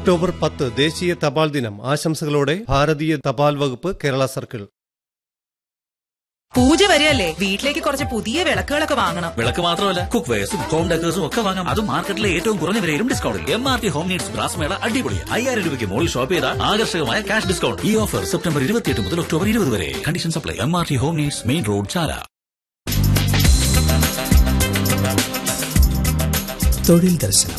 October പത്ത് ദേശീയ തപാൽ ദിനം ആശംസകളോടെ ഭാരതീയ തപാൽ വകുപ്പ് കേരള സർക്കിൾ പൂജ വരെയല്ലേ വീട്ടിലേക്ക് കുറച്ച് പുതിയ വിളക്കുകളൊക്കെ വാങ്ങണം വിളക്ക് മാത്രമല്ല കുക്ക് വെയർസും ഹോം ഡെക്കേഴ്സും ഒക്കെ വാങ്ങാം അതും മാർക്കറ്റിലെ ഏറ്റവും കുറഞ്ഞ വിലയിലും discount M R T home needs brass mela അടിപൊളി അയ്യായിരം രൂപയ്ക്ക് മുകളിൽ ഷോപ്പ് ചെയ്താൽ ആകർഷകമായ ക്യാഷ് ഡിസ്കൗണ്ട് ഈ ഓഫർ സെപ്റ്റംബർ ഇരുപത്തിയെട്ട് മുതൽ ഒക്ടോബർ ഇരുപത് വരെ condition supply M R T home needs main road Chala തൊഴിൽ ദർശനം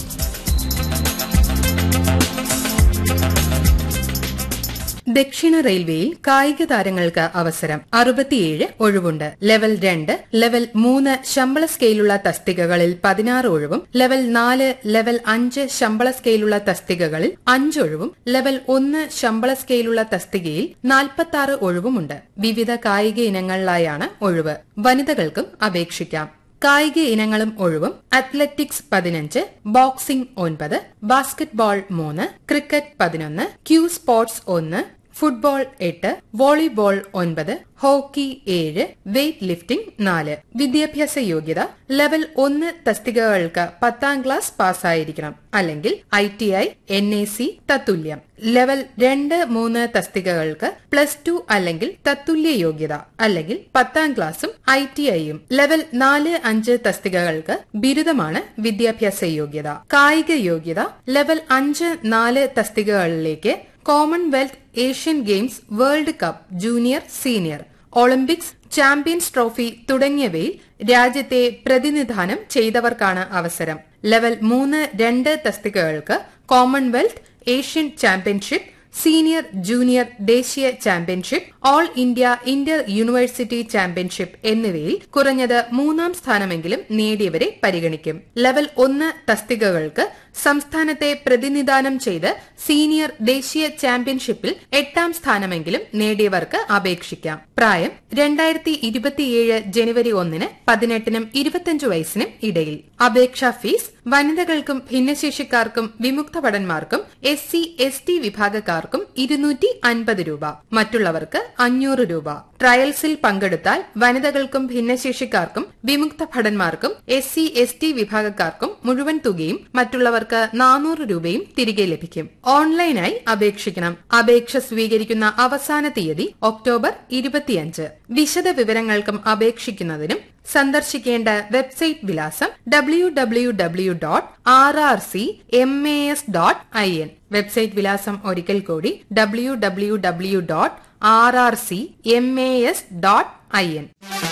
ദക്ഷിണ റെയിൽവേയിൽ കായിക താരങ്ങൾക്ക് അവസരം അറുപത്തിയേഴ് ഒഴിവുണ്ട് ലെവൽ രണ്ട് ലെവൽ മൂന്ന് ശമ്പള സ്കെയിലുള്ള തസ്തികകളിൽ പതിനാറ് ഒഴിവും ലെവൽ നാല് ലെവൽ അഞ്ച് ശമ്പള സ്കെയിലുള്ള തസ്തികകളിൽ അഞ്ചൊഴിവും ലെവൽ ഒന്ന് ശമ്പള സ്കെയിലുള്ള തസ്തികയിൽ നാൽപ്പത്തി ആറ് ഒഴിവുമുണ്ട് വിവിധ കായിക ഇനങ്ങളിലായാണ് ഒഴിവ് വനിതകൾക്കും അപേക്ഷിക്കാം കായിക ഇനങ്ങളും ഒഴിവും അത്ലറ്റിക്സ് പതിനഞ്ച് ബോക്സിംഗ് ഒൻപത് ബാസ്കറ്റ്ബോൾ മൂന്ന് ക്രിക്കറ്റ് പതിനൊന്ന് ക്യൂ സ്പോർട്സ് ഒന്ന് ഫുട്ബോൾ എട്ട് വോളിബോൾ ഒൻപത് ഹോക്കി ഏഴ് വെയ്റ്റ് ലിഫ്റ്റിംഗ് നാല് വിദ്യാഭ്യാസ യോഗ്യത ലെവൽ ഒന്ന് തസ്തികകൾക്ക് പത്താം ക്ലാസ് പാസ്സായിരിക്കണം അല്ലെങ്കിൽ I T I N A C തത്തുല്യം ലെവൽ രണ്ട് മൂന്ന് തസ്തികകൾക്ക് പ്ലസ് ടു അല്ലെങ്കിൽ തത്തുല്യ യോഗ്യത അല്ലെങ്കിൽ പത്താം ക്ലാസും ഐ ടി ഐയും ലെവൽ നാല് അഞ്ച് തസ്തികകൾക്ക് ബിരുദമാണ് വിദ്യാഭ്യാസ യോഗ്യത കായിക യോഗ്യത ലെവൽ അഞ്ച് നാല് തസ്തികകളിലേക്ക് Commonwealth Asian games world cup junior senior Olympics champions trophy തുടങ്ങിയവയിൽ രാജ്യത്തെ പ്രതിനിധാനം ചെയ്തവർക്കാണ് അവസരം ലെവൽ മൂന്ന് രണ്ട് തസ്തികകൾക്ക് Commonwealth Asian championship senior junior ദേശീയ championship all India inter university championship എന്നിവയിൽ കുറഞ്ഞത് മൂന്നാം സ്ഥാനമെങ്കിലും നേടിയവരെ പരിഗണിക്കും ലെവൽ ഒന്ന് തസ്തികകൾക്ക് സംസ്ഥാനത്തെ പ്രതിനിധാനം ചെയ്ത് സീനിയർ ദേശീയ ചാമ്പ്യൻഷിപ്പിൽ എട്ടാം സ്ഥാനമെങ്കിലും നേടിയവർക്ക് അപേക്ഷിക്കാം പ്രായം രണ്ടായിരത്തി ഇരുപത്തിയേഴ് ജനുവരി ഒന്നിന് പതിനെട്ടിനും ഇരുപത്തിയഞ്ച് വയസ്സിനും ഇടയിൽ അപേക്ഷാ ഫീസ് വനിതകൾക്കും ഭിന്നശേഷിക്കാർക്കും വിമുക്ത ഭടന്മാർക്കും എസ് സി എസ് ടി വിഭാഗക്കാർക്കും ഇരുന്നൂറ്റി അൻപത് രൂപ മറ്റുള്ളവർക്ക് അഞ്ഞൂറ് രൂപ ട്രയൽസിൽ പങ്കെടുത്താൽ വനിതകൾക്കും ഭിന്നശേഷിക്കാർക്കും വിമുക്ത ഭടന്മാർക്കും എസ് സി എസ് ടി വിഭാഗക്കാർക്കും മുഴുവൻ തുകയും മറ്റുള്ളവർക്ക് നാനൂറ് രൂപയും തിരികെ ലഭിക്കും ഓൺലൈനായി അപേക്ഷിക്കണം അപേക്ഷ സ്വീകരിക്കുന്ന അവസാന തീയതി ഒക്ടോബർ ഇരുപത്തിയഞ്ച് വിശദ വിവരങ്ങൾക്കും അപേക്ഷിക്കുന്നതിനും സന്ദർശിക്കേണ്ട വെബ്സൈറ്റ് വിലാസം W W W dot R R C M A S dot I N website വിലാസം ഒരിക്കൽ കൂടി W W W dot R R C M A S dot I N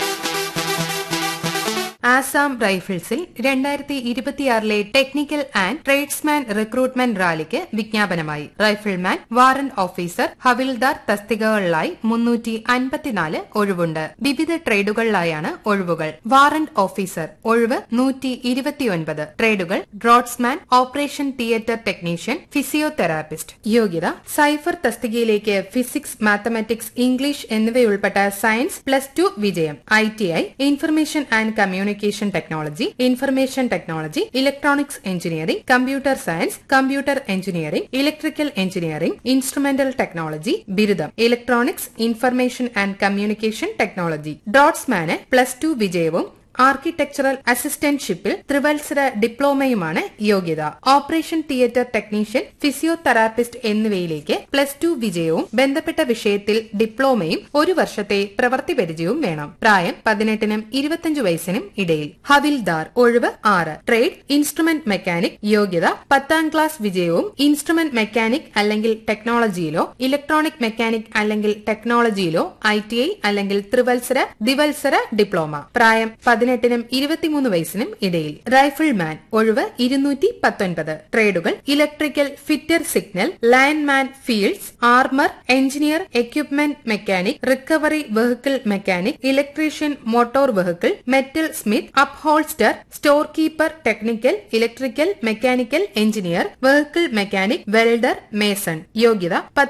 Assam റൈഫിൾസിൽ രണ്ടായിരത്തി ഇരുപത്തിയാറിലെ ടെക്നിക്കൽ ആൻഡ് ട്രേഡ്സ്മാൻ റിക്രൂട്ട്മെന്റ് റാലിക്ക് വിജ്ഞാപനമായി rifleman warrant officer havildar തസ്തികകളിലായി മുന്നൂറ്റി അൻപത്തിനാല് ഒഴിവുണ്ട് വിവിധ ട്രേഡുകളിലായാണ് ഒഴിവുകൾ വാറന്റ് ഓഫീസർ ഒഴിവ് നൂറ്റി ഇരുപത്തിയൊൻപത് ട്രേഡുകൾ draughtsman operation theatre technician physiotherapist യോഗ്യത സൈഫർ തസ്തികയിലേക്ക് ഫിസിക്സ് മാത്തമാറ്റിക്സ് ഇംഗ്ലീഷ് എന്നിവയുൾപ്പെട്ട സയൻസ് പ്ലസ് ടു വിജയം I T I information and communication technology information technology electronics engineering computer science computer engineering electrical engineering instrumental technology ബിരുദം electronics information and communication technology ഡ്രോട്സ്മാന് plus two വിജയവും architectural അസിസ്റ്റന്റ്ഷിപ്പിൽ ത്രിവത്സര ഡിപ്ലോമയുമാണ് യോഗ്യത operation theatre technician physiotherapist എന്നിവയിലേക്ക് plus two വിജയവും ബന്ധപ്പെട്ട വിഷയത്തിൽ ഡിപ്ലോമയും ഒരു വർഷത്തെ പ്രവൃത്തി പരിചയവും വേണം പ്രായം പതിനെട്ടിനും ഇരുപത്തിയഞ്ച് വയസ്സിനും ഇടയിൽ ഹവിൽദാർ ഒഴിവ് ആറ് ട്രേഡ് ഇൻസ്ട്രുമെന്റ് മെക്കാനിക് യോഗ്യത പത്താം ക്ലാസ് വിജയവും ഇൻസ്ട്രുമെന്റ് മെക്കാനിക് അല്ലെങ്കിൽ ടെക്നോളജിയിലോ ഇലക്ട്രോണിക് മെക്കാനിക് അല്ലെങ്കിൽ ടെക്നോളജിയിലോ ഐ ടി ഐ അല്ലെങ്കിൽ ത്രിവത്സര ദിവത്സര ഡിപ്ലോമ പ്രായം പതിനെട്ടിനും ഇരുപത്തിമൂന്ന് വയസ്സിനും ഇടയിൽ റൈഫിൾമാൻ ഒഴിവ് ഇരുന്നൂറ്റി പത്തൊൻപത് ട്രേഡുകൾ electrical fitter signal lineman fields armour engineer equipment mechanic recovery vehicle mechanic electrician motor vehicle metal smith upholster store keeper technical electrical mechanical engineer vehicle mechanic welder mason യോഗ്യത